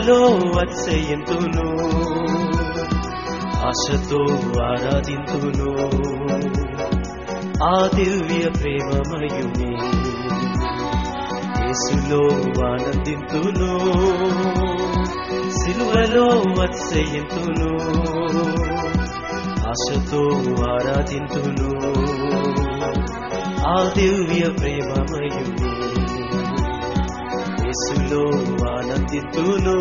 సిలువలో అతిశయింతును ఆశతో ఆరాధింతును ఆ దివ్య ప్రేమమయుని యేసులో ఆనందింతును సిలువలో అతిశయింతును ఆశతో ఆరాధింతును ఆ దివ్య ప్రేమమయుని యేసులో ఆనందింతును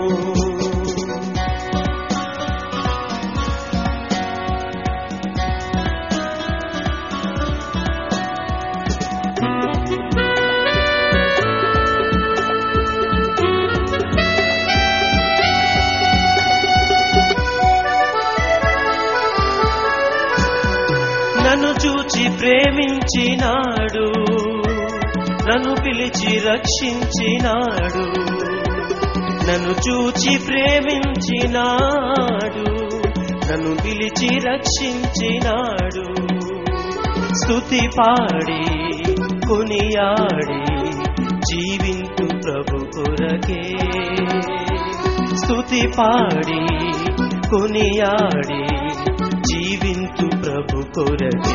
నన్ను చూచి ప్రేమించినాడు నన్ను పిలిచి రక్షించినాడు నన్ను చూచి ప్రేమించినాడు నన్ను పిలిచి రక్షించినాడు స్తుతి పాడి కొనియాడి జీవింతు ప్రభు కొరకే స్తుతి పాడి కొనియాడి జీవింతు ప్రభు కొరకే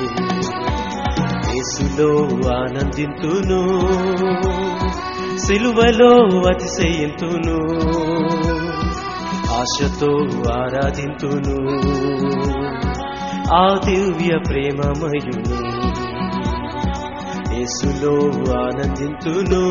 యేసులో ఆనందింతును సిలువలో అతిశయింతును ఆశతో ఆరాధింతును ఆ దివ్య ప్రేమమయుని యేసులో ఆనందింతును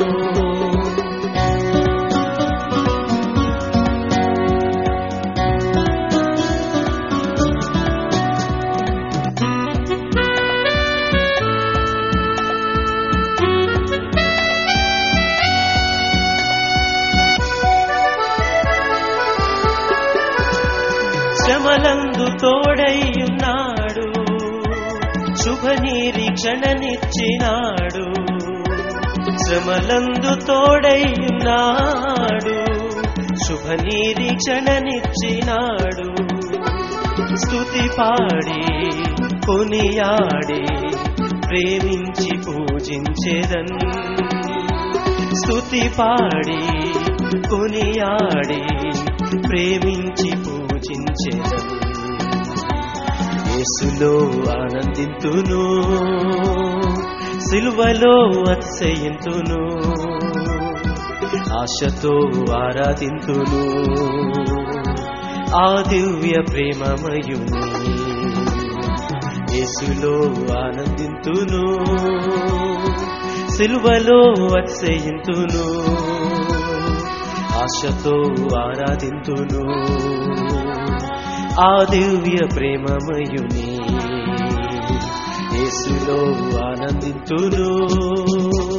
శ్రమలందు తోడయ్యున్నాడు శుభ నిరీక్షణనిచ్చినాడు శ్రమలందు తోడయ్యున్నాడు శుభ నిరీక్షణనిచ్చినాడు స్తుతి పాడి కొనియాడి ప్రేమించి పూజించేదన్ స్తుతి పాడి కొనియాడి ప్రేమించి పూజించేదన్ యేసులో ఆనందింతును సిలువలో అతిశయింతును ఆశతో ఆరాధింతును ఆ దివ్య ప్రేమమయుని యేసులో ఆనందింతును సిలువలో అతిశయింతును ఆశతో ఆరాధింతును ఆ దివ్య ప్రేమమయుని యేసులో ఆనందింతును